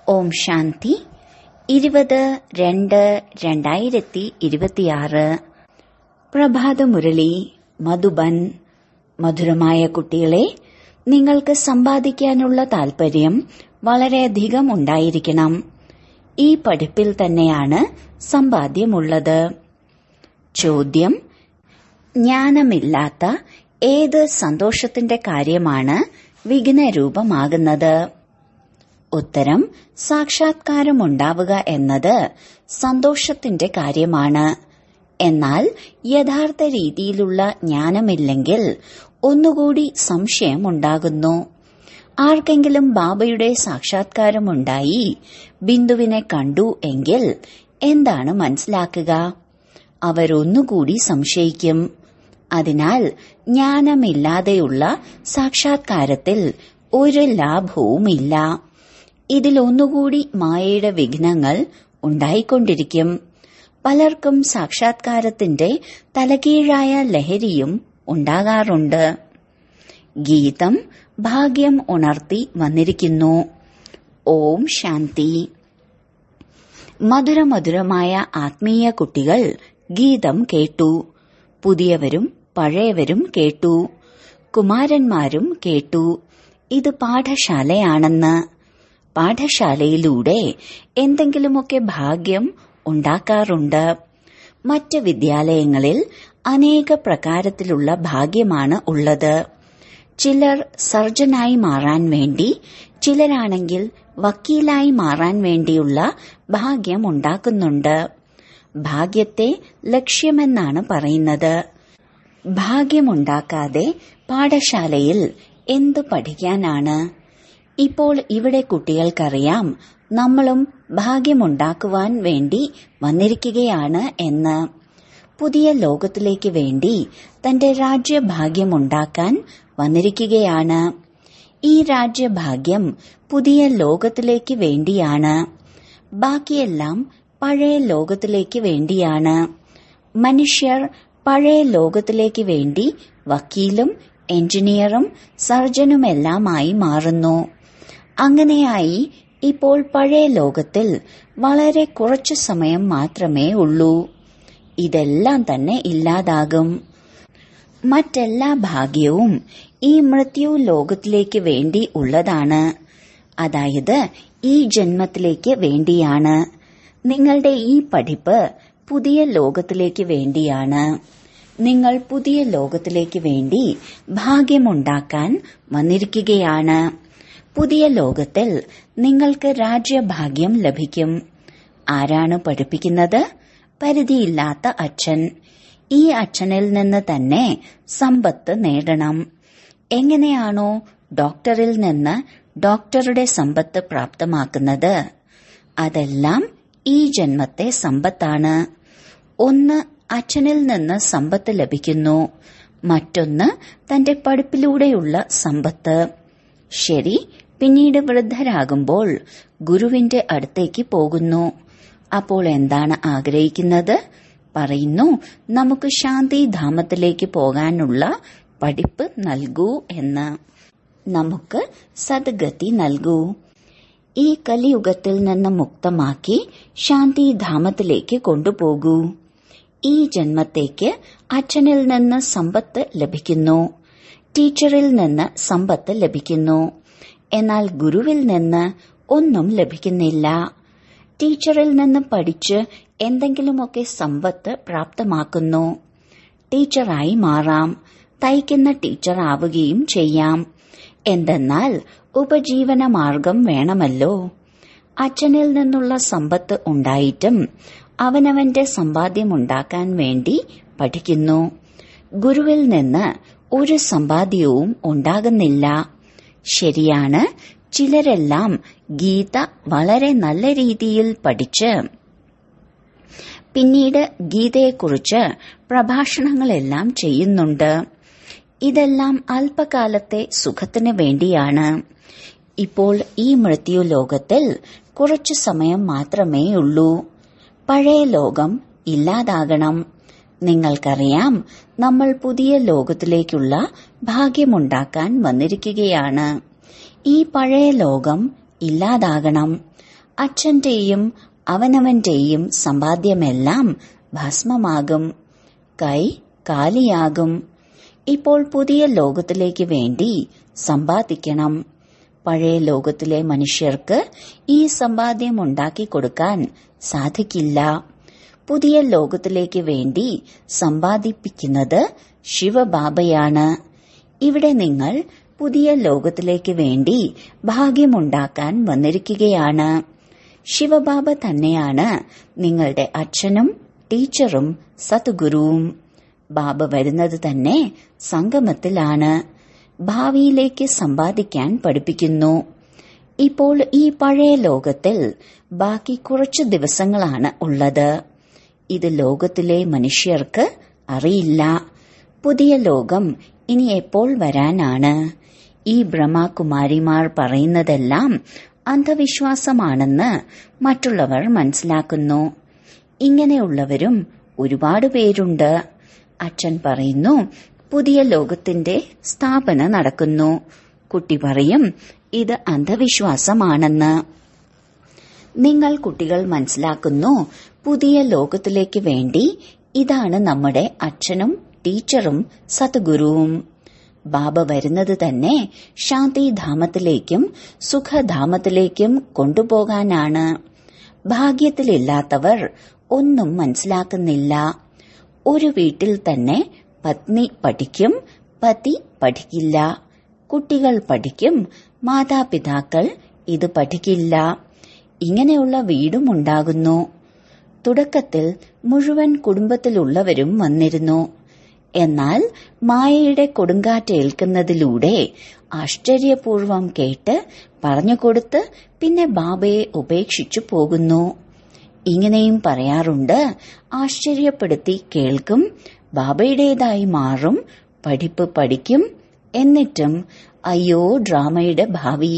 ഓം ശാന്തി ഇരുപത് രണ്ട് രണ്ടായിരത്തി ഇരുപത്തിയാറ് പ്രഭാതമുരളി മധുബൻ മധുരമായ കുട്ടികളെ നിങ്ങൾക്ക് സമ്പാദിക്കാനുള്ള താൽപര്യം വളരെയധികം ഉണ്ടായിരിക്കണം ഈ പഠിപ്പിൽ തന്നെയാണ് സമ്പാദ്യമുള്ളത് ചോദ്യം ജ്ഞാനമില്ലാത്ത ഏത് സന്തോഷത്തിന്റെ കാര്യമാണ് വിഘ്നരൂപമാകുന്നത് ഉത്തരം സാക്ഷാത്കാരമുണ്ടാവുക എന്നത് സന്തോഷത്തിന്റെ കാര്യമാണ് എന്നാൽ യഥാർത്ഥ രീതിയിലുള്ള ജ്ഞാനമില്ലെങ്കിൽ ഒന്നുകൂടി സംശയമുണ്ടാകുന്നു ആർക്കെങ്കിലും ബാബയുടെ സാക്ഷാത്കാരമുണ്ടായി ബിന്ദുവിനെ കണ്ടു എങ്കിൽ എന്താണ് മനസ്സിലാക്കുക അവരൊന്നുകൂടി സംശയിക്കും അതിനാൽ ജ്ഞാനമില്ലാതെയുള്ള സാക്ഷാത്കാരത്തിൽ ഒരു ലാഭവുമില്ല ഇതിലൊന്നുകൂടി മായയുടെ വിഘ്നങ്ങൾ ഉണ്ടായിക്കൊണ്ടിരിക്കും പലർക്കും സാക്ഷാത്കാരത്തിന്റെ തലകീഴായ ലഹരിയും ഉണ്ടാകാറുണ്ട് ഗീതം ഭാഗ്യം ഉണർത്തി വന്നിരിക്കുന്നു ഓം ശാന്തി മധുരമധുരമായ ആത്മീയ കുട്ടികൾ ഗീതം കേട്ടു പുതിയവരും പഴയവരും കേട്ടു കുമാരന്മാരും കേട്ടു ഇത് പാഠശാലയാണെന്ന് പാഠശാലയിലൂടെ എന്തെങ്കിലുമൊക്കെ ഭാഗ്യം ഉണ്ടാക്കാറുണ്ട് മറ്റ് വിദ്യാലയങ്ങളിൽ അനേക പ്രകാരത്തിലുള്ള ഭാഗ്യമാണ് ഉള്ളത് ചിലർ സർജനായി മാറാൻ വേണ്ടി ചിലരാണെങ്കിൽ വക്കീലായി മാറാൻ വേണ്ടിയുള്ള ഭാഗ്യം ഉണ്ടാക്കുന്നുണ്ട് ഭാഗ്യത്തെ ലക്ഷ്യമെന്നാണ് പറയുന്നത് ഭാഗ്യമുണ്ടാക്കാതെ പാഠശാലയിൽ എന്തു പഠിക്കാനാണ് ഇപ്പോൾ ഇവിടെ കുട്ടികൾക്കറിയാം നമ്മളും ഭാഗ്യമുണ്ടാക്കുവാൻ വേണ്ടി വന്നിരിക്കുകയാണ് എന്ന് പുതിയ ലോകത്തിലേക്ക് വേണ്ടി തന്റെ രാജ്യഭാഗ്യമുണ്ടാക്കാൻ വന്നിരിക്കുകയാണ് ഈ രാജ്യഭാഗ്യം പുതിയ ലോകത്തിലേക്ക് വേണ്ടിയാണ് ബാക്കിയെല്ലാം പഴയ ലോകത്തിലേക്ക് വേണ്ടിയാണ് മനുഷ്യർ പഴയ ലോകത്തിലേക്ക് വേണ്ടി വക്കീലും എഞ്ചിനീയറും സർജനുമെല്ലാമായി മാറുന്നു അങ്ങനെയായി ഇപ്പോൾ പഴയ ലോകത്തിൽ വളരെ കുറച്ചു സമയം മാത്രമേ ഉള്ളൂ ഇതെല്ലാം തന്നെ ഇല്ലാതാകും മറ്റെല്ലാ ഭാഗ്യവും ഈ മൃത്യു ലോകത്തിലേക്ക് വേണ്ടി ഉള്ളതാണ് അതായത് ഈ ജന്മത്തിലേക്ക് വേണ്ടിയാണ് നിങ്ങളുടെ ഈ പഠിപ്പ് പുതിയ ലോകത്തിലേക്ക് വേണ്ടിയാണ് നിങ്ങൾ പുതിയ ലോകത്തിലേക്ക് വേണ്ടി ഭാഗ്യമുണ്ടാക്കാൻ വന്നിരിക്കുകയാണ് പുതിയ ലോകത്തിൽ നിങ്ങൾക്ക് രാജ്യഭാഗ്യം ലഭിക്കും ആരാണ് പഠിപ്പിക്കുന്നത് പരിധിയില്ലാത്ത അച്ഛൻ ഈ അച്ഛനിൽ നിന്ന് തന്നെ സമ്പത്ത് നേടണം എങ്ങനെയാണോ ഡോക്ടറിൽ നിന്ന് ഡോക്ടറുടെ സമ്പത്ത് പ്രാപ്തമാക്കുന്നത് അതെല്ലാം ഈ ജന്മത്തെ സമ്പത്താണ് ഒന്ന് അച്ഛനിൽ നിന്ന് സമ്പത്ത് ലഭിക്കുന്നു മറ്റൊന്ന് തന്റെ പഠിപ്പിലൂടെയുള്ള സമ്പത്ത് ശരി പിന്നീട് വൃദ്ധരാകുമ്പോൾ ഗുരുവിന്റെ അടുത്തേക്ക് പോകുന്നു അപ്പോൾ എന്താണ് ആഗ്രഹിക്കുന്നത് പറയുന്നു നമുക്ക് ശാന്തിധാമത്തിലേക്ക് പോകാനുള്ള പഠിപ്പ് നൽകൂ എന്ന് നമുക്ക് സദ്ഗതി നൽകൂ ഈ കലിയുഗത്തിൽ നിന്ന് മുക്തമാക്കി ശാന്തിധാമത്തിലേക്ക് കൊണ്ടുപോകൂ ഈ ജന്മത്തേക്ക് അച്ഛനിൽ നിന്ന് സമ്പത്ത് ലഭിക്കുന്നു ടീച്ചറിൽ നിന്ന് സമ്പത്ത് ലഭിക്കുന്നു എന്നാൽ ഗുരുവിൽ നിന്ന് ഒന്നും ലഭിക്കുന്നില്ല ടീച്ചറിൽ നിന്ന് പഠിച്ച് എന്തെങ്കിലുമൊക്കെ സമ്പത്ത് പ്രാപ്തമാക്കുന്നു ടീച്ചറായി മാറാം തയ്ക്കുന്ന ടീച്ചർ ആവുകയും ചെയ്യാം എന്തെന്നാൽ ഉപജീവന മാർഗം വേണമല്ലോ അച്ഛനിൽ നിന്നുള്ള സമ്പത്ത് ഉണ്ടായിട്ടും അവനവന്റെ സമ്പാദ്യമുണ്ടാക്കാൻ വേണ്ടി പഠിക്കുന്നു ഗുരുവിൽ നിന്ന് ഒരു സമ്പാദ്യവും ഉണ്ടാകുന്നില്ല ശരിയാണ് ചിലരെല്ലാം ഗീത വളരെ നല്ല രീതിയിൽ പഠിച്ച് പിന്നീട് ഗീതയെക്കുറിച്ച് പ്രഭാഷണങ്ങളെല്ലാം ചെയ്യുന്നുണ്ട് ഇതെല്ലാം അല്പകാലത്തെ സുഖത്തിന് വേണ്ടിയാണ് ഇപ്പോൾ ഈ മൃത്യു ലോകത്തിൽ കുറച്ചു സമയം മാത്രമേ ഉള്ളൂ പഴയ ലോകം ഇല്ലാതാകണം നിങ്ങൾക്കറിയാം നമ്മൾ പുതിയ ലോകത്തിലേക്കുള്ള ഭാഗ്യമുണ്ടാക്കാൻ വന്നിരിക്കുകയാണ് ഈ പഴയ ലോകം ഇല്ലാതാകണം അച്ഛന്റെയും അവനവന്റെയും സമ്പാദ്യമെല്ലാം ഭസ്മമാകും കൈ കാലിയാകും ഇപ്പോൾ പുതിയ ലോകത്തിലേക്ക് വേണ്ടി സമ്പാദിക്കണം പഴയ ലോകത്തിലെ മനുഷ്യർക്ക് ഈ സമ്പാദ്യം ഉണ്ടാക്കി കൊടുക്കാൻ സാധിക്കില്ല പുതിയ ലോകത്തിലേക്ക് വേണ്ടി സമ്പാദിപ്പിക്കുന്നത് ശിവബാബയാണ് ഇവിടെ നിങ്ങൾ പുതിയ ലോകത്തിലേക്ക് വേണ്ടി ഭാഗ്യമുണ്ടാക്കാൻ വന്നിരിക്കുകയാണ് ശിവബാബ തന്നെയാണ് നിങ്ങളുടെ അച്ഛനും ടീച്ചറും സദ്ഗുരുവും ബാബ വരുന്നത് തന്നെ സംഗമത്തിലാണ് ഭാവിയിലേക്ക് സമ്പാദിക്കാൻ പഠിപ്പിക്കുന്നു ഇപ്പോൾ ഈ പഴയ ലോകത്തിൽ ബാക്കി കുറച്ചു ദിവസങ്ങളാണ് ഉള്ളത് ഇത് ലോകത്തിലെ മനുഷ്യർക്ക് അറിയില്ല പുതിയ ലോകം ഇനി എപ്പോൾ വരാനാണ് ഈ ബ്രഹ്മകുമാരിമാർ പറയുന്നതെല്ലാം അന്ധവിശ്വാസമാണെന്ന് മറ്റുള്ളവർ മനസ്സിലാക്കുന്നു ഇങ്ങനെയുള്ളവരും ഒരുപാട് പേരുണ്ട് അച്ഛൻ പറയുന്നു പുതിയ ലോകത്തിന്റെ സ്ഥാപന നടക്കുന്നു കുട്ടി പറയും ഇത് അന്ധവിശ്വാസമാണെന്ന് നിങ്ങൾ കുട്ടികൾ മനസ്സിലാക്കുന്നു പുതിയ ലോകത്തിലേക്ക് വേണ്ടി ഇതാണ് നമ്മുടെ അച്ഛനും ടീച്ചറും സദ്ഗുരുവും ബാബ വരുന്നത് തന്നെ ശാന്തിധാമത്തിലേക്കും സുഖധാമത്തിലേക്കും കൊണ്ടുപോകാനാണ് ഭാഗ്യത്തിലില്ലാത്തവർ ഒന്നും മനസ്സിലാക്കുന്നില്ല ഒരു വീട്ടിൽ തന്നെ പത്നി പഠിക്കും പതി പഠിക്കില്ല കുട്ടികൾ പഠിക്കും മാതാപിതാക്കൾ ഇത് പഠിക്കില്ല ഇങ്ങനെയുള്ള വീടും ഉണ്ടാകുന്നു തുടക്കത്തിൽ മുഴുവൻ കുടുംബത്തിലുള്ളവരും വന്നിരുന്നു എന്നാൽ മായയുടെ കൊടുങ്കാറ്റേൽക്കുന്നതിലൂടെ ആശ്ചര്യപൂർവം കേട്ട് പറഞ്ഞുകൊടുത്ത് പിന്നെ ബാബയെ ഉപേക്ഷിച്ചു പോകുന്നു ഇങ്ങനെയും പറയാറുണ്ട് ആശ്ചര്യപ്പെടുത്തി കേൾക്കും ബാബയുടേതായി മാറും പഠിപ്പ് പഠിക്കും എന്നിട്ടും അയ്യോ ഡ്രാമയുടെ ഭാവി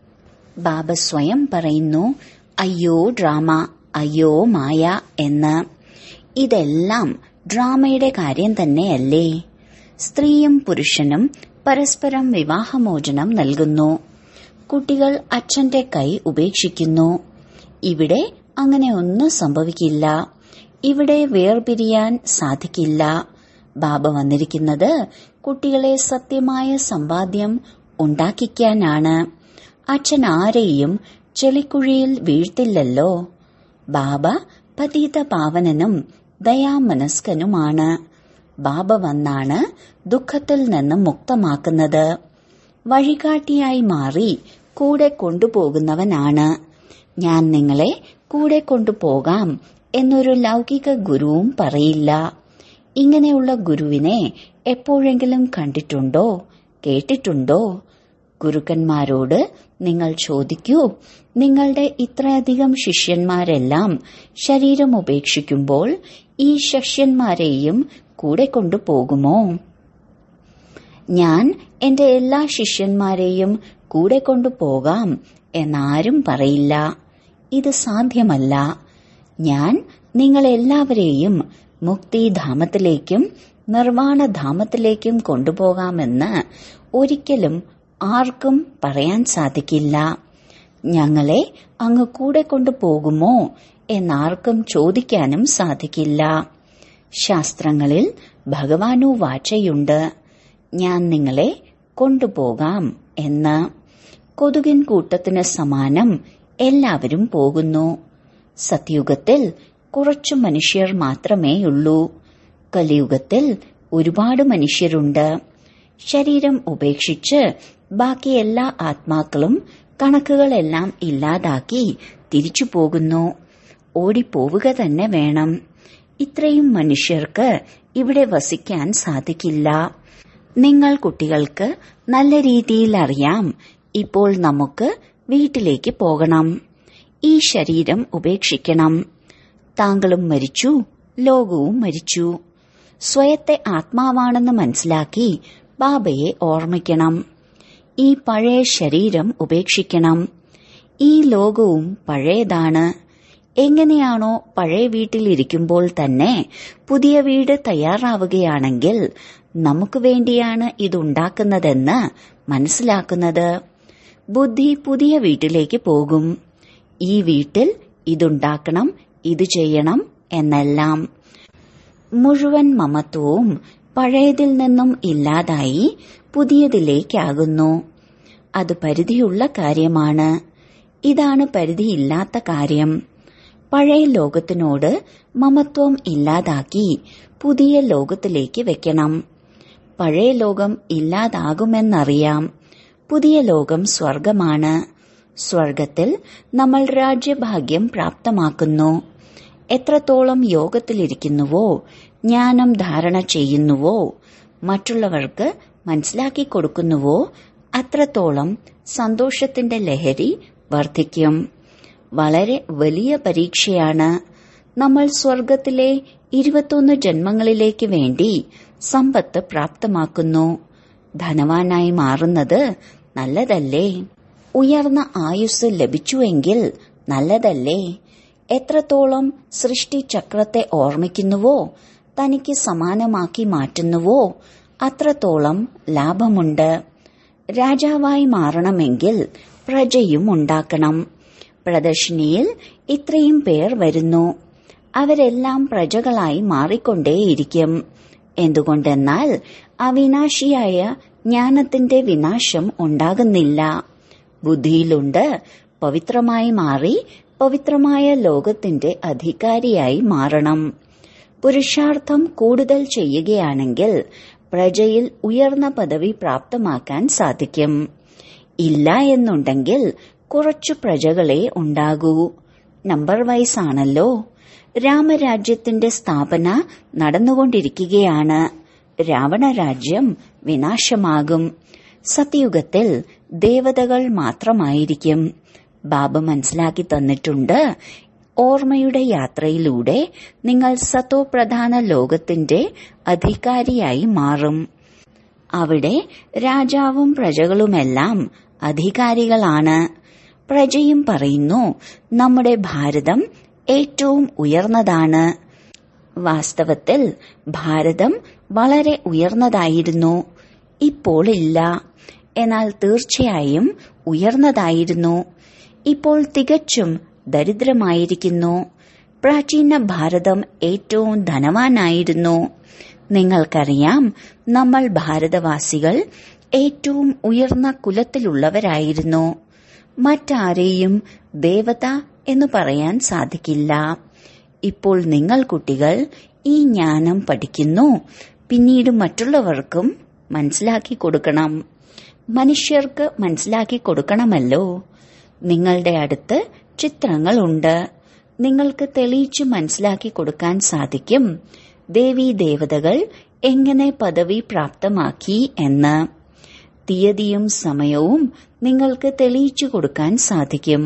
ബാബ സ്വയം പറയുന്നു അയ്യോ ഡ്രാമ അയ്യോ മായ എന്ന് ഇതെല്ലാം ഡ്രാമയുടെ കാര്യം തന്നെയല്ലേ സ്ത്രീയും പുരുഷനും പരസ്പരം വിവാഹമോചനം നൽകുന്നു കുട്ടികൾ അച്ഛന്റെ കൈ ഉപേക്ഷിക്കുന്നു ഇവിടെ അങ്ങനെ ഒന്നും സംഭവിക്കില്ല ഇവിടെ വേർപിരിയാൻ സാധിക്കില്ല ബാബ വന്നിരിക്കുന്നത് കുട്ടികളെ സത്യമായ സമ്പാദ്യം ഉണ്ടാക്കിക്കാനാണ് അച്ഛൻ ആരെയും ചെളിക്കുഴിയിൽ വീഴ്ത്തില്ലല്ലോ ബാബ പതീത പാവനനും ദയാമനസ്കനുമാണ് ബാബ വന്നാണ് ദുഃഖത്തിൽ നിന്ന് മുക്തമാക്കുന്നത് വഴികാട്ടിയായി മാറി കൂടെ കൊണ്ടുപോകുന്നവനാണ് ഞാൻ നിങ്ങളെ കൂടെ കൊണ്ടുപോകാം എന്നൊരു ലൗകിക ഗുരുവും പറയില്ല ഇങ്ങനെയുള്ള ഗുരുവിനെ എപ്പോഴെങ്കിലും കണ്ടിട്ടുണ്ടോ കേട്ടിട്ടുണ്ടോ ഗുരുക്കന്മാരോട് നിങ്ങൾ ചോദിക്കൂ നിങ്ങളുടെ ഇത്രയധികം ശിഷ്യന്മാരെല്ലാം ശരീരം ഉപേക്ഷിക്കുമ്പോൾ ഈ ശിഷ്യന്മാരെയും കൂടെ കൊണ്ടുപോകുമോ ഞാൻ എന്റെ എല്ലാ ശിഷ്യന്മാരെയും കൂടെ കൊണ്ടുപോകാം എന്നാരും പറയില്ല ഇത് സാധ്യമല്ല ഞാൻ നിങ്ങളെല്ലാവരെയും മുക്തിധാമത്തിലേക്കും നിർവാണധാമത്തിലേക്കും കൊണ്ടുപോകാമെന്ന് ഒരിക്കലും ആർക്കും പറയാൻ സാധിക്കില്ല ഞങ്ങളെ അങ്ങ് കൂടെ കൊണ്ടുപോകുമോ എന്നാർക്കും ചോദിക്കാനും സാധിക്കില്ല ശാസ്ത്രങ്ങളിൽ ഭഗവാനു വാച്ചയുണ്ട് ഞാൻ നിങ്ങളെ കൊണ്ടുപോകാം എന്ന് കൊതുകിൻ കൂട്ടത്തിന് സമാനം എല്ലാവരും പോകുന്നു സത്യുഗത്തിൽ കുറച്ചു മനുഷ്യർ മാത്രമേയുള്ളൂ കലിയുഗത്തിൽ ഒരുപാട് മനുഷ്യരുണ്ട് ശരീരം ഉപേക്ഷിച്ച് ബാക്കി എല്ലാ ആത്മാക്കളും കണക്കുകളെല്ലാം ഇല്ലാതാക്കി തിരിച്ചു പോകുന്നു ഓടിപ്പോവുക തന്നെ വേണം ഇത്രയും മനുഷ്യർക്ക് ഇവിടെ വസിക്കാൻ സാധിക്കില്ല നിങ്ങൾ കുട്ടികൾക്ക് നല്ല രീതിയിൽ അറിയാം ഇപ്പോൾ നമുക്ക് വീട്ടിലേക്ക് പോകണം ഈ ശരീരം ഉപേക്ഷിക്കണം താങ്കളും മരിച്ചു ലോകവും മരിച്ചു സ്വയത്തെ ആത്മാവാണെന്ന് മനസ്സിലാക്കി ബാബയെ ഓർമ്മിക്കണം ഈ പഴയ ശരീരം ഉപേക്ഷിക്കണം ഈ ലോകവും പഴയതാണ് എങ്ങനെയാണോ പഴയ വീട്ടിലിരിക്കുമ്പോൾ തന്നെ പുതിയ വീട് തയ്യാറാവുകയാണെങ്കിൽ നമുക്ക് വേണ്ടിയാണ് ഇതുണ്ടാക്കുന്നതെന്ന് മനസ്സിലാക്കുന്നത് ബുദ്ധി പുതിയ വീട്ടിലേക്ക് പോകും ഈ വീട്ടിൽ ഇതുണ്ടാക്കണം ഇത് ചെയ്യണം എന്നെല്ലാം മുഴുവൻ മമത്വവും പഴയതിൽ നിന്നും ഇല്ലാതായി പുതിയതിലേക്കാകുന്നു അത് പരിധിയുള്ള കാര്യമാണ് ഇതാണ് പരിധിയില്ലാത്ത കാര്യം പഴയ ലോകത്തിനോട് മമത്വം ഇല്ലാതാക്കി പുതിയ ലോകത്തിലേക്ക് വെക്കണം പഴയ ലോകം ഇല്ലാതാകുമെന്നറിയാം പുതിയ ലോകം സ്വർഗമാണ് സ്വർഗത്തിൽ നമ്മൾ രാജ്യഭാഗ്യം പ്രാപ്തമാക്കുന്നു എത്രത്തോളം യോഗത്തിലിരിക്കുന്നുവോ ജ്ഞാനം ധാരണ ചെയ്യുന്നുവോ മറ്റുള്ളവർക്ക് മനസ്സിലാക്കി കൊടുക്കുന്നുവോ അത്രത്തോളം സന്തോഷത്തിന്റെ ലഹരി വർദ്ധിക്കും വളരെ വലിയ പരീക്ഷയാണ് നമ്മൾ സ്വർഗത്തിലെ ഇരുപത്തൊന്ന് ജന്മങ്ങളിലേക്ക് വേണ്ടി സമ്പത്ത് പ്രാപ്തമാക്കുന്നു ധനവാനായി മാറുന്നത് നല്ലതല്ലേ ഉയർന്ന ആയുസ് ലഭിച്ചുവെങ്കിൽ നല്ലതല്ലേ എത്രത്തോളം സൃഷ്ടിചക്രത്തെ ഓർമ്മിക്കുന്നുവോ തനിക്ക് സമാനമാക്കി മാറ്റുന്നുവോ അത്രത്തോളം ലാഭമുണ്ട് രാജാവായി മാറണമെങ്കിൽ പ്രജയും ഉണ്ടാക്കണം പ്രദർശിനിയിൽ ഇത്രയും പേർ വരുന്നു അവരെല്ലാം പ്രജകളായി മാറിക്കൊണ്ടേയിരിക്കും എന്തുകൊണ്ടെന്നാൽ അവിനാശിയായ ജ്ഞാനത്തിന്റെ വിനാശം ഉണ്ടാകുന്നില്ല ബുദ്ധിയിലുണ്ട് പവിത്രമായി മാറി പവിത്രമായ ലോകത്തിന്റെ അധികാരിയായി മാറണം പുരുഷാർത്ഥം കൂടുതൽ ചെയ്യുകയാണെങ്കിൽ പ്രജയിൽ ഉയർന്ന പദവി പ്രാപ്തമാക്കാൻ സാധിക്കും ഇല്ല എന്നുണ്ടെങ്കിൽ കുറച്ചു പ്രജകളെ ഉണ്ടാകൂ നമ്പർ വൈസ് ആണല്ലോ രാമരാജ്യത്തിന്റെ സ്ഥാപന നടന്നുകൊണ്ടിരിക്കുകയാണ് രാവണരാജ്യം വിനാശമാകും സത്യയുഗത്തിൽ ദേവതകൾ മാത്രമായിരിക്കും ബാബ മനസ്സിലാക്കി തന്നിട്ടുണ്ട് ഓർമ്മയുടെ യാത്രയിലൂടെ നിങ്ങൾ സത്തോ പ്രധാന ലോകത്തിന്റെ അധികാരിയായി മാറും അവിടെ രാജാവും പ്രജകളുമെല്ലാം അധികാരികളാണ് പ്രജയും പറയുന്നു നമ്മുടെ ഭാരതം ഏറ്റവും ഉയർന്നതാണ് വാസ്തവത്തിൽ ഭാരതം വളരെ ഉയർന്നതായിരുന്നു ഇപ്പോൾ ഇല്ല എന്നാൽ തീർച്ചയായും ഉയർന്നതായിരുന്നു ഇപ്പോൾ തികച്ചും ദരിദ്രമായിരിക്കുന്നു പ്രാചീന ഭാരതം ഏറ്റവും ധനവാനായിരുന്നു നിങ്ങൾക്കറിയാം നമ്മൾ ഭാരതവാസികൾ ഏറ്റവും ഉയർന്ന കുലത്തിലുള്ളവരായിരുന്നു മറ്റാരെയും ദേവത എന്ന് പറയാൻ സാധിക്കില്ല ഇപ്പോൾ നിങ്ങൾ കുട്ടികൾ ഈ ജ്ഞാനം പഠിക്കുന്നു പിന്നീട് മറ്റുള്ളവർക്കും മനസ്സിലാക്കി കൊടുക്കണം മനുഷ്യർക്ക് മനസ്സിലാക്കി കൊടുക്കണമല്ലോ നിങ്ങളുടെ അടുത്ത് ചിത്രങ്ങളുണ്ട് നിങ്ങൾക്ക് തെളിയിച്ചു മനസ്സിലാക്കി കൊടുക്കാൻ സാധിക്കും ദേവീ ദേവതകൾ എങ്ങനെ പദവി പ്രാപ്തമാക്കി എന്ന് തീയതിയും സമയവും നിങ്ങൾക്ക് തെളിയിച്ചു കൊടുക്കാൻ സാധിക്കും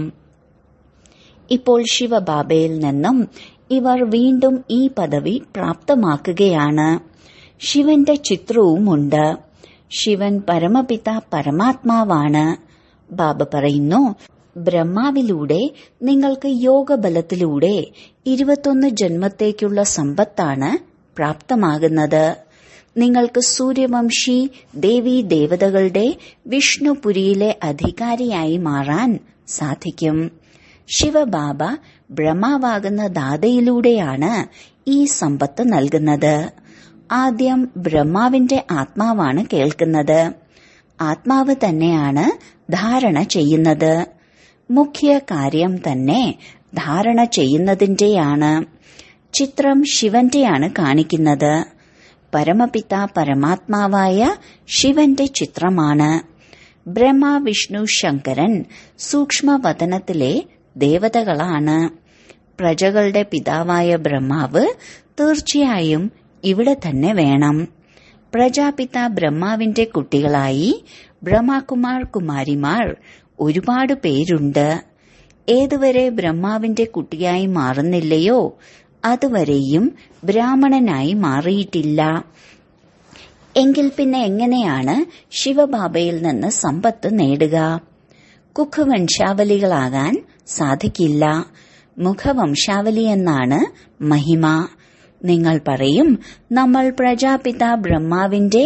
ഇപ്പോൾ ശിവബാബയിൽ നിന്നും ഇവർ വീണ്ടും ഈ പദവി പ്രാപ്തമാക്കുകയാണ് ശിവന്റെ ചിത്രവുമുണ്ട് ശിവൻ പരമപിത പരമാത്മാവാണ് ബാബ പറയുന്നു ബ്രഹ്മാവിലൂടെ നിങ്ങൾക്ക് യോഗബലത്തിലൂടെ ഇരുപത്തൊന്ന് ജന്മത്തേക്കുള്ള സമ്പത്താണ് പ്രാപ്തമാകുന്നത് നിങ്ങൾക്ക് സൂര്യവംശി ദേവീ ദേവതകളുടെ വിഷ്ണുപുരിയിലെ അധികാരിയായി മാറാൻ സാധിക്കും ശിവബാബ ബ്രഹ്മാവാകുന്ന ദാതയിലൂടെയാണ് ഈ സമ്പത്ത് നൽകുന്നത് ആദ്യം ബ്രഹ്മാവിന്റെ ആത്മാവാണ് കേൾക്കുന്നത് ആത്മാവ് തന്നെയാണ് ധാരണ ചെയ്യുന്നത് മുഖ്യ കാര്യം തന്നെ ധാരണ ചെയ്യുന്നതിന്റെയാണ് ചിത്രം ശിവന്റെയാണ് കാണിക്കുന്നത് പരമപിത പരമാത്മാവായ ശിവന്റെ ചിത്രമാണ് ബ്രഹ്മ വിഷ്ണു ശങ്കരൻ സൂക്ഷ്മവതനത്തിലെ ദേവതകളാണ് പ്രജകളുടെ പിതാവായ ബ്രഹ്മാവ് തീർച്ചയായും ഇവിടെ തന്നെ വേണം പ്രജാപിത ബ്രഹ്മാവിന്റെ കുട്ടികളായി ബ്രഹ്മകുമാർ കുമാരിമാർ ഒരുപാട് പേരുണ്ട് ഏതുവരെ ബ്രഹ്മാവിന്റെ കുട്ടിയായി മാറുന്നില്ലയോ അതുവരെയും ബ്രാഹ്മണനായി മാറിയിട്ടില്ല എങ്കിൽ പിന്നെ എങ്ങനെയാണ് ശിവബാബയിൽ നിന്ന് സമ്പത്ത് നേടുക കുഖവംശാവലികളാകാൻ സാധിക്കില്ല മുഖവംശാവലി എന്നാണ് മഹിമ നിങ്ങൾ പറയും നമ്മൾ പ്രജാപിത ബ്രഹ്മാവിന്റെ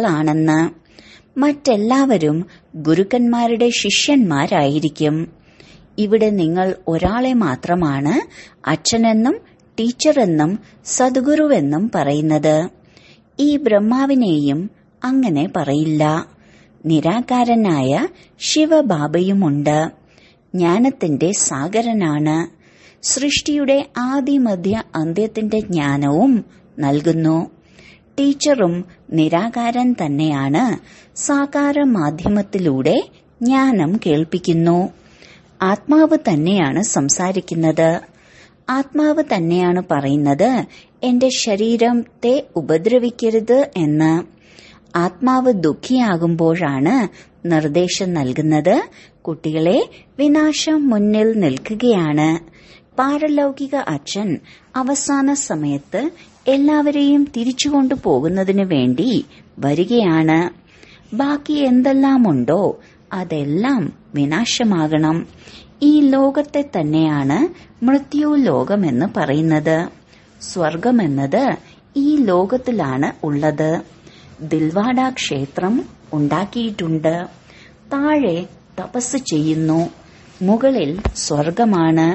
മുഖവംശാവലികളാണെന്ന് മറ്റെല്ലാവരും ഗുരുക്കന്മാരുടെ ശിഷ്യന്മാരായിരിക്കും ഇവിടെ നിങ്ങൾ ഒരാളെ മാത്രമാണ് അച്ഛനെന്നും ടീച്ചറെന്നും സദ്ഗുരുവെന്നും പറയുന്നത് ഈ ബ്രഹ്മാവിനെയും അങ്ങനെ പറയില്ല നിരാകാരനായ ശിവബാബയുമുണ്ട് ജ്ഞാനത്തിന്റെ സാഗരനാണ് സൃഷ്ടിയുടെ ആദിമധ്യ അന്ത്യത്തിന്റെ ജ്ഞാനവും നൽകുന്നു ടീച്ചറും നിരാകാരൻ തന്നെയാണ് സാകാര മാധ്യമത്തിലൂടെ ജ്ഞാനം കേൾപ്പിക്കുന്നു ആത്മാവ് തന്നെയാണ് സംസാരിക്കുന്നത് ആത്മാവ് തന്നെയാണ് പറയുന്നത് എന്റെ ശരീരത്തെ ഉപദ്രവിക്കരുത് എന്ന് ആത്മാവ് ദുഃഖിയാകുമ്പോഴാണ് നിർദ്ദേശം നൽകുന്നത് കുട്ടികളെ വിനാശം മുന്നിൽ നിൽക്കുകയാണ് പാരലൗകിക അച്ഛൻ അവസാന സമയത്ത് എല്ലാവരെയും തിരിച്ചുകൊണ്ടു പോകുന്നതിന് വേണ്ടി വരികയാണ് ബാക്കി എന്തെല്ലാമുണ്ടോ അതെല്ലാം വിനാശമാകണം ഈ ലോകത്തെ തന്നെയാണ് മൃത്യു ലോകമെന്ന് പറയുന്നത് സ്വർഗമെന്നത് ഈ ലോകത്തിലാണ് ഉള്ളത് ദിൽവാഡ ക്ഷേത്രം ഉണ്ടാക്കിയിട്ടുണ്ട് താഴെ തപസ് ചെയ്യുന്നു മുകളിൽ സ്വർഗമാണ്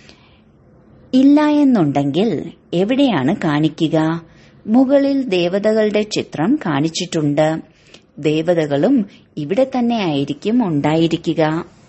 ഇല്ല എന്നുണ്ടെങ്കിൽ എവിടെയാണ് കാണിക്കുക മുകളിൽ ദേവതകളുടെ ചിത്രം കാണിച്ചിട്ടുണ്ട് ദേവതകളും ഇവിടെ തന്നെ ആയിരിക്കും ഉണ്ടായിരിക്കുക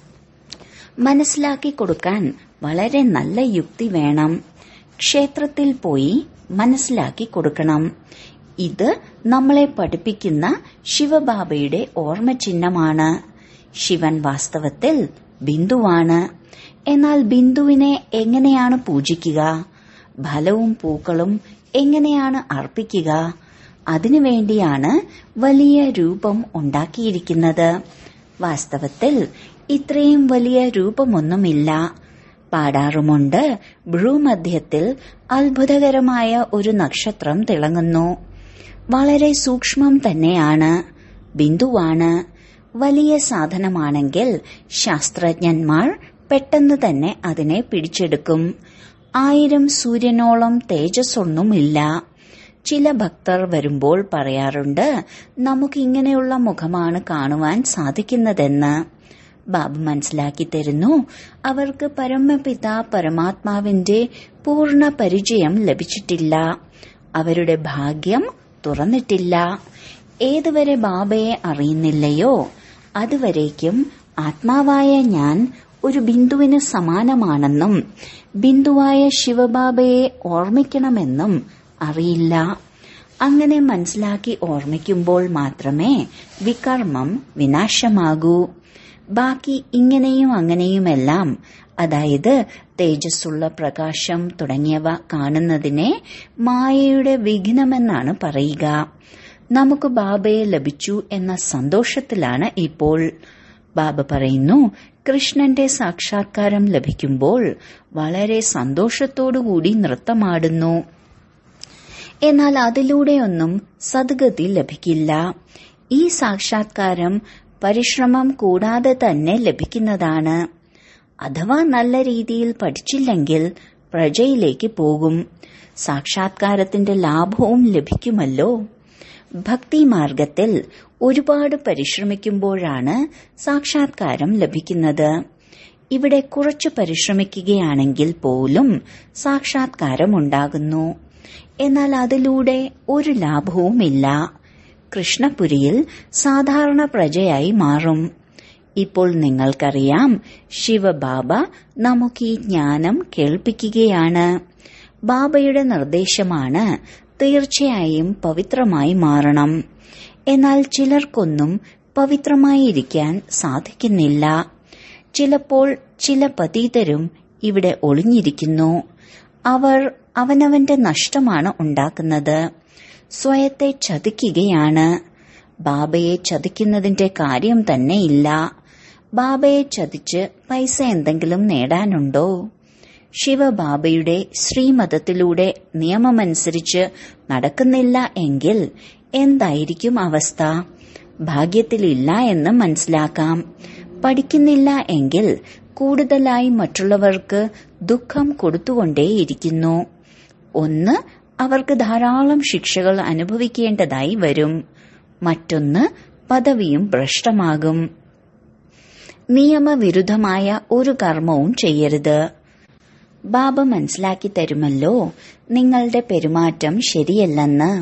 മനസ്സിലാക്കി കൊടുക്കാൻ വളരെ നല്ല യുക്തി വേണം ക്ഷേത്രത്തിൽ പോയി മനസ്സിലാക്കി കൊടുക്കണം ഇത് നമ്മളെ പഠിപ്പിക്കുന്ന ശിവബാബയുടെ ഓർമ്മ ചിഹ്നമാണ് ശിവൻ വാസ്തവത്തിൽ ബിന്ദുവാണ് എന്നാൽ ബിന്ദുവിനെ എങ്ങനെയാണ് പൂജിക്കുക ഫലവും പൂക്കളും എങ്ങനെയാണ് അർപ്പിക്കുക അതിനുവേണ്ടിയാണ് വലിയ രൂപം ഉണ്ടാക്കിയിരിക്കുന്നത് വാസ്തവത്തിൽ ഇത്രയും വലിയ രൂപമൊന്നുമില്ല പാടാറുമുണ്ട് ഭ്രൂമധ്യത്തിൽ അത്ഭുതകരമായ ഒരു നക്ഷത്രം തിളങ്ങുന്നു വളരെ സൂക്ഷ്മം തന്നെയാണ് ബിന്ദുവാണ് വലിയ സാധനമാണെങ്കിൽ ശാസ്ത്രജ്ഞന്മാർ പെട്ടെന്ന് തന്നെ അതിനെ പിടിച്ചെടുക്കും ആയിരം സൂര്യനോളം തേജസ്സൊന്നുമില്ല ചില ഭക്തർ വരുമ്പോൾ പറയാറുണ്ട് നമുക്ക് ഇങ്ങനെയുള്ള മുഖമാണ് കാണുവാൻ സാധിക്കുന്നതെന്ന് ബാബു മനസ്സിലാക്കി തരുന്നു അവർക്ക് പരമപിത പരമാത്മാവിന്റെ പൂർണ്ണ പരിചയം ലഭിച്ചിട്ടില്ല അവരുടെ ഭാഗ്യം തുറന്നിട്ടില്ല ഏതുവരെ ബാബയെ അറിയുന്നില്ലയോ അതുവരേക്കും ആത്മാവായ ഞാൻ ഒരു ബിന്ദുവിന് സമാനമാണെന്നും ബിന്ദുവായ ശിവബാബയെ ഓർമ്മിക്കണമെന്നും അറിയില്ല അങ്ങനെ മനസ്സിലാക്കി ഓർമ്മിക്കുമ്പോൾ മാത്രമേ വികർമ്മം വിനാശമാകൂ ബാക്കി ഇങ്ങനെയും അങ്ങനെയുമെല്ലാം അതായത് തേജസ്സുള്ള പ്രകാശം തുടങ്ങിയവ കാണുന്നതിനെ മായയുടെ വിഘ്നമെന്നാണ് പറയുക നമുക്ക് ബാബയെ ലഭിച്ചു എന്ന സന്തോഷത്തിലാണ് ഇപ്പോൾ ബാബ പറയുന്നു കൃഷ്ണന്റെ സാക്ഷാത്കാരം ലഭിക്കുമ്പോൾ വളരെ സന്തോഷത്തോടുകൂടി നൃത്തമാടുന്നു എന്നാൽ അതിലൂടെയൊന്നും സദ്ഗതി ലഭിക്കില്ല ഈ സാക്ഷാത്കാരം പരിശ്രമം കൂടാതെ തന്നെ ലഭിക്കുന്നതാണ് അഥവാ നല്ല രീതിയിൽ പഠിച്ചില്ലെങ്കിൽ പ്രജയിലേക്ക് പോകും സാക്ഷാത്കാരത്തിന്റെ ലാഭവും ലഭിക്കുമല്ലോ ഭക്തിമാർഗത്തിൽ ഒരുപാട് പരിശ്രമിക്കുമ്പോഴാണ് സാക്ഷാത്കാരം ലഭിക്കുന്നത് ഇവിടെ കുറച്ച് പരിശ്രമിക്കുകയാണെങ്കിൽ പോലും സാക്ഷാത്കാരം ഉണ്ടാകുന്നു എന്നാൽ അതിലൂടെ ഒരു ലാഭവുമില്ല കൃഷ്ണപുരിയിൽ സാധാരണ പ്രജയായി മാറും ഇപ്പോൾ നിങ്ങൾക്കറിയാം ശിവബാബ നമുക്ക് ഈ ജ്ഞാനം കേൾപ്പിക്കുകയാണ് ബാബയുടെ നിർദ്ദേശമാണ് തീർച്ചയായും പവിത്രമായി മാറണം എന്നാൽ ചിലർക്കൊന്നും പവിത്രമായിരിക്കാൻ സാധിക്കുന്നില്ല ചിലപ്പോൾ ചില പതീതരും ഇവിടെ ഒളിഞ്ഞിരിക്കുന്നു അവർ അവനവന്റെ നഷ്ടമാണ് ഉണ്ടാക്കുന്നത് സ്വയത്തെ ചതിക്കുകയാണ് ബാബയെ ചതിക്കുന്നതിന്റെ കാര്യം തന്നെ ഇല്ല ബാബയെ ചതിച്ച് പൈസ എന്തെങ്കിലും നേടാനുണ്ടോ ശിവബാബയുടെ ശ്രീമതത്തിലൂടെ നിയമമനുസരിച്ച് നടക്കുന്നില്ല എങ്കിൽ എന്തായിരിക്കും അവസ്ഥ ഭാഗ്യത്തിലില്ല എന്ന് മനസ്സിലാക്കാം പഠിക്കുന്നില്ല എങ്കിൽ കൂടുതലായി മറ്റുള്ളവർക്ക് ദുഃഖം കൊടുത്തുകൊണ്ടേയിരിക്കുന്നു ഒന്ന് അവർക്ക് ധാരാളം ശിക്ഷകൾ അനുഭവിക്കേണ്ടതായി വരും മറ്റൊന്ന് പദവിയും ഭ്രഷ്ടമാകും നിയമവിരുദ്ധമായ ഒരു കർമ്മവും ചെയ്യരുത് ബാബ മനസ്സിലാക്കി തരുമല്ലോ നിങ്ങളുടെ പെരുമാറ്റം ശരിയല്ലെന്ന്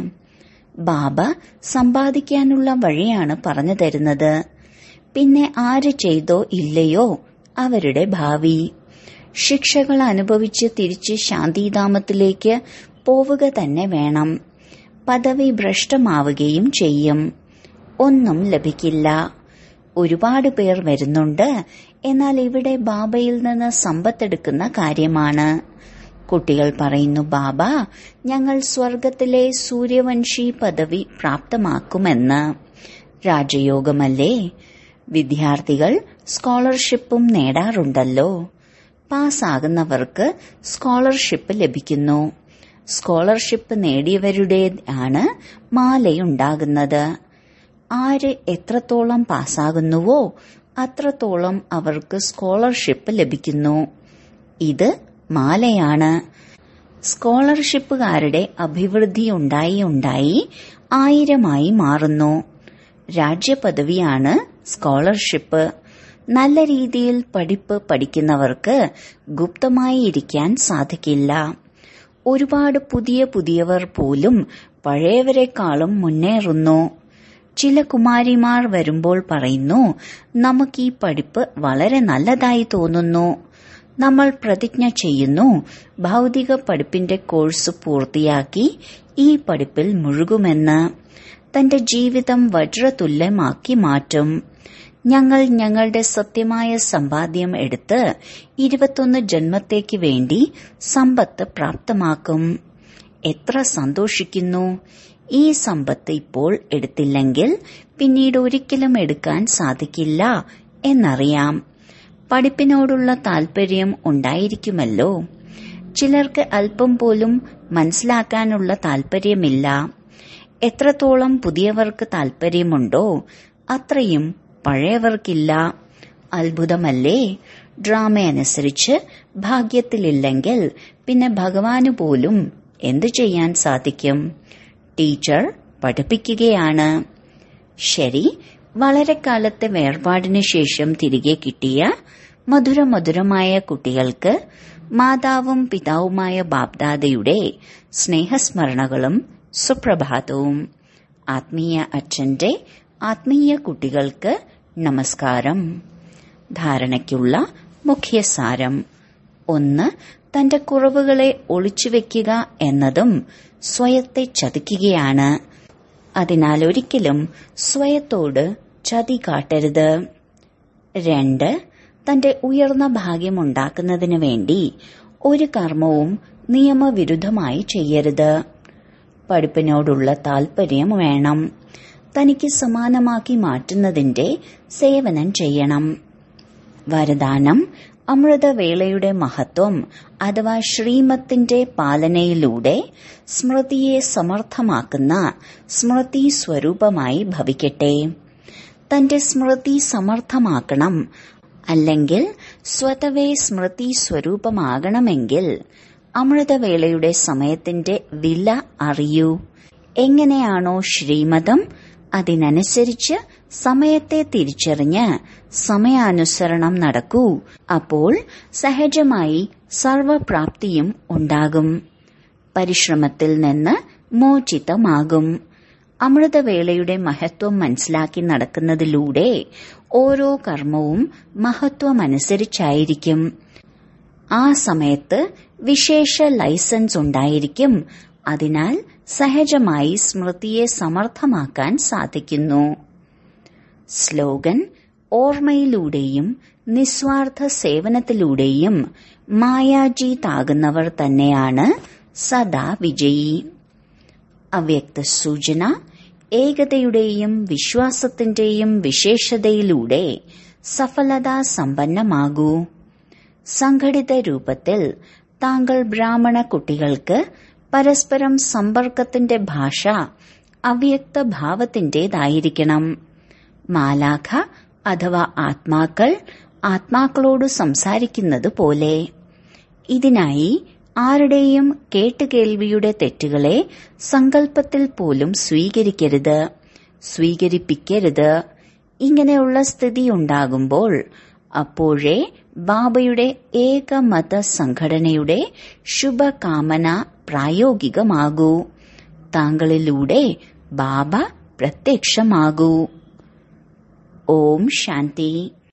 ബാബ സമ്പാദിക്കാനുള്ള വഴിയാണ് പറഞ്ഞു തരുന്നത് പിന്നെ ആര് ചെയ്തോ ഇല്ലയോ അവരുടെ ഭാവി ശിക്ഷകൾ അനുഭവിച്ച് തിരിച്ച് ശാന്തിധാമത്തിലേക്ക് പോവുക തന്നെ വേണം പദവി ഭ്രഷ്ടമാവുകയും ചെയ്യും ഒന്നും ലഭിക്കില്ല ഒരുപാട് പേർ വരുന്നുണ്ട് എന്നാൽ ഇവിടെ ബാബയിൽ നിന്ന് സമ്പത്തെടുക്കുന്ന കാര്യമാണ് കുട്ടികൾ പറയുന്നു ബാബ ഞങ്ങൾ സ്വർഗത്തിലെ സൂര്യവംശി പദവി പ്രാപ്തമാക്കുമെന്ന് രാജയോഗമല്ലേ വിദ്യാർത്ഥികൾ സ്കോളർഷിപ്പും നേടാറുണ്ടല്ലോ പാസ്സാകുന്നവർക്ക് സ്കോളർഷിപ്പ് ലഭിക്കുന്നു സ്കോളർഷിപ്പ് നേടിയവരുടെ ആണ് മാലയുണ്ടാകുന്നത് ആര് എത്രത്തോളം പാസ്സാകുന്നുവോ അത്രത്തോളം അവർക്ക് സ്കോളർഷിപ്പ് ലഭിക്കുന്നു ഇത് മാലയാണ് സ്കോളർഷിപ്പുകാരുടെ അഭിവൃദ്ധി ഉണ്ടായി ഉണ്ടായി ആയിരമായി മാറുന്നു രാജ്യപദവിയാണ് സ്കോളർഷിപ്പ് നല്ല രീതിയിൽ പഠിപ്പ് പഠിക്കുന്നവർക്ക് ഗുപ്തമായി ഇരിക്കാൻ സാധിക്കില്ല ഒരുപാട് പുതിയ പുതിയവർ പോലും പഴയവരെക്കാളും മുന്നേറുന്നു ചില കുമാരിമാർ വരുമ്പോൾ പറയുന്നു നമുക്ക് ഈ പഠിപ്പ് വളരെ നല്ലതായി തോന്നുന്നു നമ്മൾ പ്രതിജ്ഞ ചെയ്യുന്നു ഭൗതിക പഠിപ്പിന്റെ കോഴ്സ് പൂർത്തിയാക്കി ഈ പഠിപ്പിൽ മുഴുകുമെന്ന് തന്റെ ജീവിതം വജ്രതുല്യമാക്കി മാറ്റും ഞങ്ങൾ ഞങ്ങളുടെ സത്യമായ സമ്പാദ്യം എടുത്ത് ഇരുപത്തൊന്ന് ജന്മത്തേക്ക് വേണ്ടി സമ്പത്ത് പ്രാപ്തമാക്കും എത്ര സന്തോഷിക്കുന്നു ഈ സമ്പത്ത് ഇപ്പോൾ എടുത്തില്ലെങ്കിൽ പിന്നീട് ഒരിക്കലും എടുക്കാൻ സാധിക്കില്ല എന്നറിയാം പഠിപ്പിനോടുള്ള താൽപര്യം ഉണ്ടായിരിക്കുമല്ലോ ചിലർക്ക് അല്പം പോലും മനസ്സിലാക്കാനുള്ള താൽപര്യമില്ല എത്രത്തോളം പുതിയവർക്ക് താൽപര്യമുണ്ടോ അത്രയും പഴയവർക്കില്ല അത്ഭുതമല്ലേ ഡ്രാമയനുസരിച്ച് ഭാഗ്യത്തിലില്ലെങ്കിൽ പിന്നെ ഭഗവാന് പോലും എന്തു ചെയ്യാൻ സാധിക്കും ടീച്ചർ പഠിപ്പിക്കുകയാണ് ശരി വളരെ കാലത്തെ വേർപാടിനു ശേഷം തിരികെ കിട്ടിയ മധുര മധുരമായ കുട്ടികൾക്ക് മാതാവും പിതാവുമായ ബാബ്ദാദയുടെ സ്നേഹസ്മരണകളും സുപ്രഭാതവും ആത്മീയ അച്ഛന്റെ ആത്മീയ കുട്ടികൾക്ക് നമസ്കാരം ധാരണയ്ക്കുള്ള മുഖ്യസാരം ഒന്ന് തന്റെ കുറവുകളെ ഒളിച്ചുവെക്കുക എന്നതും സ്വയത്തെ ചതിക്കുകയാണ് അതിനാൽ ഒരിക്കലും സ്വയത്തോട് ചതി കാട്ടരുത് രണ്ട് തന്റെ ഉയർന്ന ഭാഗ്യമുണ്ടാക്കുന്നതിനു വേണ്ടി ഒരു കർമ്മവും നിയമവിരുദ്ധമായി ചെയ്യരുത് പഠിപ്പിനോടുള്ള താൽപര്യം വേണം തനിക്ക് സമാനമാക്കി മാറ്റുന്നതിന്റെ സേവനം ചെയ്യണം വരദാനം അമൃതവേളയുടെ മഹത്വം അഥവാ ശ്രീമത്തിന്റെ പാലനയിലൂടെ സ്മൃതിയെ സമർത്ഥമാക്കുന്ന സ്മൃതി സ്വരൂപമായി ഭവിക്കട്ടെ തന്റെ സ്മൃതി സമർത്ഥമാക്കണം അല്ലെങ്കിൽ സ്വതവേ സ്മൃതി സ്വരൂപമാകണമെങ്കിൽ അമൃതവേളയുടെ സമയത്തിന്റെ വില അറിയൂ എങ്ങനെയാണോ ശ്രീമതം അതിനനുസരിച്ച് സമയത്തെ തിരിച്ചറിഞ്ഞ് സമയാനുസരണം നടക്കൂ അപ്പോൾ സഹജമായി സർവപ്രാപ്തിയും ഉണ്ടാകും പരിശ്രമത്തിൽ നിന്ന് മോചിതമാകും അമൃതവേളയുടെ മഹത്വം മനസ്സിലാക്കി നടക്കുന്നതിലൂടെ ഓരോ കർമ്മവും മഹത്വമനുസരിച്ചായിരിക്കും ആ സമയത്ത് വിശേഷ ലൈസൻസ് ഉണ്ടായിരിക്കും അതിനാൽ സഹജമായി സ്മൃതിയെ സമർത്ഥമാക്കാൻ സാധിക്കുന്നു സ്ലോഗൻ ഓർമ്മയിലൂടെയും നിസ്വാർത്ഥ സേവനത്തിലൂടെയും മായാജീതാകുന്നവർ തന്നെയാണ് സദാ വിജയി അവ്യക്ത സൂചന ഏകതയുടെയും വിശ്വാസത്തിന്റെയും വിശേഷതയിലൂടെ സഫലതാ സമ്പന്നമാകൂ സംഘടിത രൂപത്തിൽ താങ്കൾ ബ്രാഹ്മണ കുട്ടികൾക്ക് പരസ്പരം സമ്പർക്കത്തിന്റെ ഭാഷ അവ്യക്ത ഭാവത്തിന്റേതായിരിക്കണം മാലാഖ അഥവാ ആത്മാക്കൾ ആത്മാക്കളോട് സംസാരിക്കുന്നത് പോലെ ഇതിനായി ആരുടെയും കേട്ടുകേൾവിയുടെ തെറ്റുകളെ സങ്കല്പത്തിൽ പോലും സ്വീകരിക്കരുത് സ്വീകരിപ്പിക്കരുത് ഇങ്ങനെയുള്ള സ്ഥിതി ഉണ്ടാകുമ്പോൾ അപ്പോഴേ ബാബയുടെ ഏകമത സംഘടനയുടെ ശുഭകാമന പ്രായോഗികമാകൂ താങ്കളിലൂടെ ബാബ പ്രത്യക്ഷമാകൂ ഓം ശാന്തി